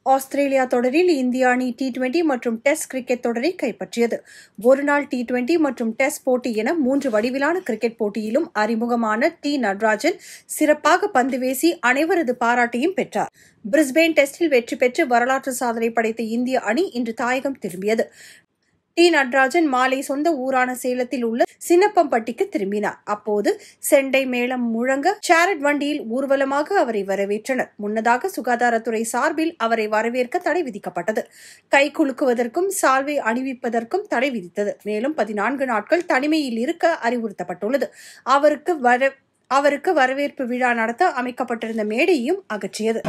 Australia தொடரில் இந்திய அணி டி டுவெண்டி மற்றும் டெஸ்ட் கிரிக்கெட் தொடரை கைப்பற்றியது ஒருநாள் டி டுவெண்டி மற்றும் டெஸ்ட் போட்டி என மூன்று வடிவிலான கிரிக்கெட் போட்டியிலும் அறிமுகமான டி நடராஜன் சிறப்பாக பந்து வீசி அனைவரது பாராட்டையும் பெற்றார் பிரிஸ்பேன் டெஸ்டில் வெற்றி பெற்று வரலாற்று சாதனை படைத்த இந்திய அணி இன்று தாயகம் திரும்பியது டி நடராஜன் மாலை சொந்த ஊரான சேலத்தில் உள்ள சின்னப்பம்பட்டிக்கு திரும்பினார் அப்போது செண்டை மேளம் முழங்க சேரட் வண்டியில் ஊர்வலமாக அவரை வரவேற்றனர் முன்னதாக சுகாதாரத்துறை சார்பில் அவரை வரவேற்க தடை விதிக்கப்பட்டது கை குலுக்குவதற்கும் சால்வை அணிவிப்பதற்கும் தடை விதித்தது மேலும் பதினான்கு நாட்கள் தனிமையில் இருக்க அறிவுறுத்தப்பட்டுள்ளது அவருக்கு வர அவருக்கு வரவேற்பு விழா நடத்த அமைக்கப்பட்டிருந்த மேடையையும் அகற்றியது